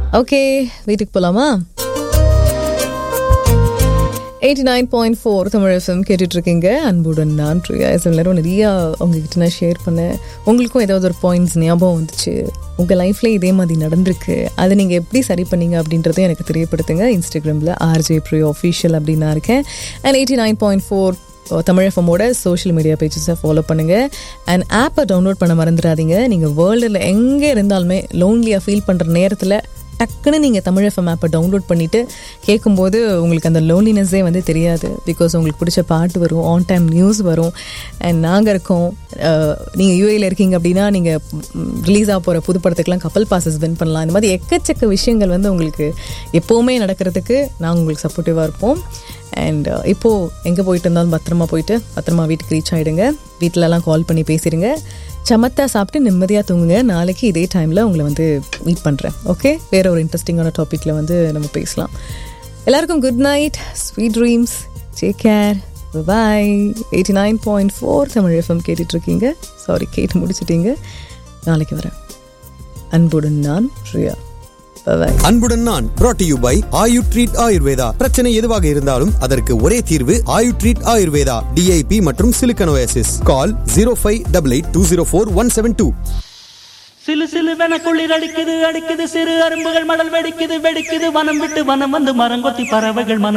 okay வீட்டுக்கு போலாமா eighty nine point four Tamil F M கேட்டுட்டு இருக்கீங்க அன்புடன் நான் பிரியா எஸ்எம் எல்லாரும் நிறையா உங்ககிட்ட நான் ஷேர் பண்ணேன் உங்களுக்கும் ஏதாவது ஒரு பாயிண்ட்ஸ் ஞாபகம் வந்துச்சு உங்கள் லைஃப்ல இதே மாதிரி நடந்திருக்கு அதை நீங்கள் எப்படி சரி பண்ணீங்க அப்படின்றதையும் எனக்கு தெரியப்படுத்துங்க இன்ஸ்டாகிராமில் ஆர்ஜே ப்ரியோ அஃபீஷியல் அப்படின்னு நான் இருக்கேன் and eighty nine point four Tamil எஃப்எம்மோட சோஷியல் மீடியா பேஜஸை ஃபாலோ பண்ணுங்கள் அண்ட் ஆப்பை டவுன்லோட் பண்ண மறந்துடாதீங்க நீங்கள் வேர்ல்டில் எங்கே இருந்தாலுமே லோன்லியாக ஃபீல் பண்ணுற நேரத்தில் டக்குன்னு நீங்கள் தமிழ் எஃப்எம் ஆப்பை டவுன்லோட் பண்ணிவிட்டு கேட்கும்போது உங்களுக்கு அந்த லோன்லினஸ்ஸே வந்து தெரியாது பிகாஸ் உங்களுக்கு பிடிச்ச பாட்டு வரும் ஆன் டைம் நியூஸ் வரும் அண்ட் நாங்கள் இருக்கோம் நீங்கள் யூஏயில் இருக்கீங்க அப்படின்னா நீங்கள் ரிலீஸ் ஆக போகிற புது படத்துக்கெலாம் கப்பல் பாசஸ் வின் பண்ணலாம் இந்த மாதிரி எக்கச்சக்க விஷயங்கள் வந்து உங்களுக்கு எப்போவுமே நடக்கிறதுக்கு நாங்கள் உங்களுக்கு சப்போர்ட்டிவாக இருப்போம் அண்ட் இப்போது எங்கே போயிட்டு இருந்தாலும் பத்திரமா போயிட்டு பத்திரமா வீட்டுக்கு ரீச் ஆகிடுங்க வீட்டிலலாம் கால் பண்ணி பேசிடுங்க சமத்தா சாப்பிட்டு நிம்மதியாக தூங்குங்க நாளைக்கு இதே டைமில் உங்களை வந்து மீட் பண்ணுறேன் ஓகே வேற ஒரு இன்ட்ரெஸ்டிங்கான டாப்பிக்கில் வந்து நம்ம பேசலாம் எல்லாருக்கும் good night sweet dreams take care bye eighty nine point four Tamil F M கேட்டுட்ருக்கீங்க சாரி கேட்டு முடிச்சிட்டீங்க நாளைக்கு வரேன் அன்புடன் நான் பிரியா பாய் அன்புடன் நான் brought to you by Ayu treat Ayurveda பிரச்சனை எதுவாக இருந்தாலும் அதற்கு ஒரே தீர்வு ஆயு ட்ரீட் ஆயுர்வேதா டிஐபி மற்றும் சிலிக்கனோசிஸ் call zero five double eight two zero four one seven two சிலு சிலுவென குளிர் அடிக்குது அடிக்குது சிறு அரும்புகள் மடல் வெடிக்குது வெடிக்குது வனம் விட்டு வனம் வந்து மரங்கொத்தி பறவைகள் மனம்